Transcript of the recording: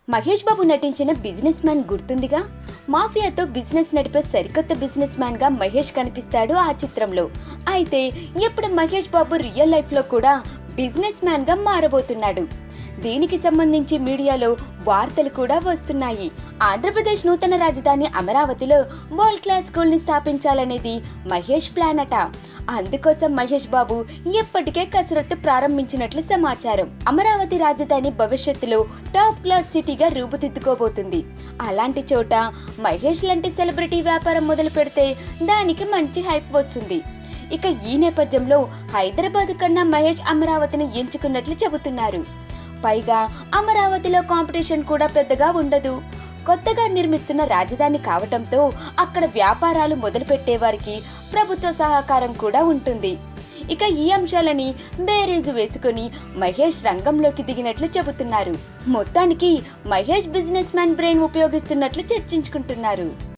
మహేష్ బాబు నటించిన business man గుర్తుందిగా మాఫియాతో బిజినెస్ నడిపే సరికొత్త బిజినెస్ మ్యాన్ గా మహేష్ కనిపిస్తాడు ఆ చిత్రంలో అయితే ఇప్పుడు మహేష్ బాబు రియల్ లైఫ్ లో కూడా బిజినెస్ మ్యాన్ గా మారబోతున్నాడు దీనికి సంబంధించి మీడియాలో వార్తలు కూడా వస్తున్నాయి ఆంధ్రప్రదేశ్ నూతన రాజధాని అమరావతిలో వరల్డ్ క్లాస్ స్కూల్ ని స్థాపించాలనేది మహేష్ ప్లాన్ అట అందుకోసం మహేష్ బాబు ఇప్పటికే కసరత్తు ప్రారంభించినట్లు సమాచారం అమరావతి రాజధాని భవిష్యత్తులో టాప్ క్లాస్ సిటీగా రూపుదిద్దుకోబోతుంది అలాంటి చోట మహేష్ లాంటి సెలబ్రిటీ వ్యాపారం మొదలు పెడితే దానికి మంచి హైప్ వస్తుంది ఇక ఈ నేపథ్యంలో హైదరాబాద్ కన్నా మహేష్ అమరావతిని ఎంచుకున్నట్లు చెబుతున్నారు పైగా అమరావతిలో కాంపిటీషన్ కూడా పెద్దగా ఉండదు కొత్తగా నిర్మిస్తున్న రాజధాని కావటంతో అక్కడ వ్యాపారాలు మొదలుపెట్టే వారికి ప్రభుత్వ సహకారం కూడా ఉంటుంది ఇక ఈ అంశాలని బేరీజు వేసుకుని మహేష్ రంగంలోకి దిగినట్లు చెబుతున్నారు మొత్తానికి మహేష్ బిజినెస్ మ్యాన్ బ్రెయిన్ ఉపయోగిస్తున్నట్లు చర్చించుకుంటున్నారు